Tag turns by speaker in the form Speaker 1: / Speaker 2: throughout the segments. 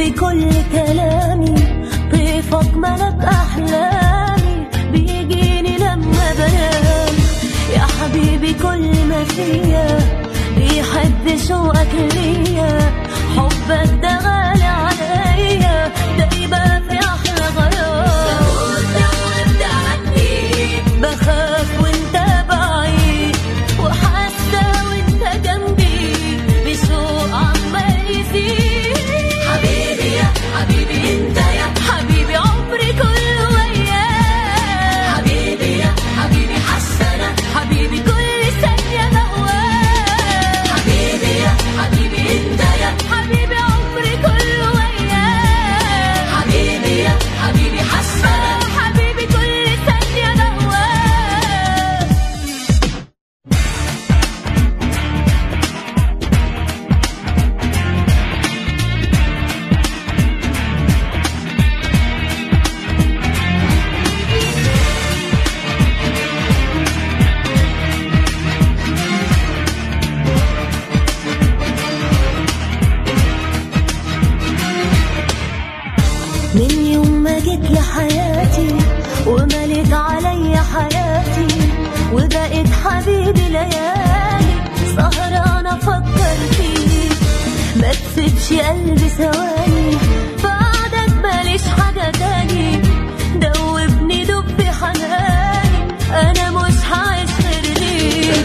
Speaker 1: حبيبي كل كلامي طيفك ملك أحلامي بيجيني لما بنام يا حبيبي كل ما فيا بيحب شوقك ليا حبك ده غالي عليا ده يبقى في أحلى غرام بخاف وانت بعيد وحاسة وانت جنبي بشوق عمال يزيد حبيبي يا حبيبي انت يا حبيبي عمري كله وياك حبيبي يا حبيبي حسنة حبيبي كل ثانية بهواك حبيبي يا حبيبي انت يا حبيبي عمري كله وياك حبيبي يا حبيبي حسنة حبيبي كل ثانية بهواك من يوم ما جيت لحياتي ومليت عليا حياتي وبقيت حبيبي ليالي سهرانة أفكر فيك ما تسيبش قلبي ثواني بعدك ماليش حاجة تاني دوبني دب في حناني أنا مش هعيش غير ليك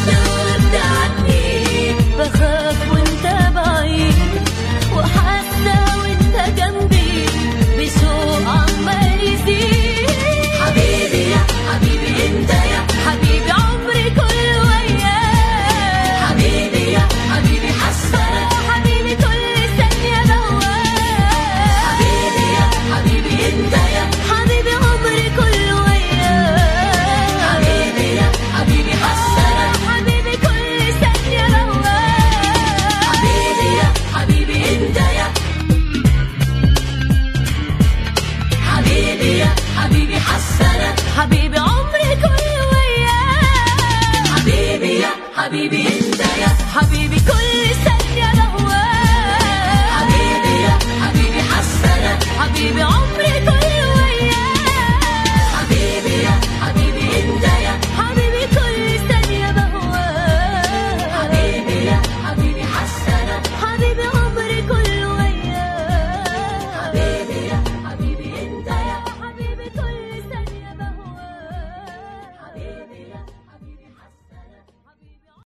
Speaker 1: بخاف وانت بعيد وحاسة وانت جنبي بشوق عمال يزيد حبيبي يا حبيبي انت يا حبيبي عمري كله وياك حبيبي يا حبيبي حسنة حبيبي كل ثانية بهواك حبيبي يا حبيبي انت يا حبيبي عمري كله وياك حبيبي يا حبيبي حسنة حبيبي كل ثانية بهواك حبيبي يا حبيبي انت يا حبيبي يا حبيبي حسنة حبيبي عمري كله وياك حبيبي يا حبيبي انت يا حبيبي كل ثانية بهواك حبيبي يا حبيبي حسنة حبيبي عمري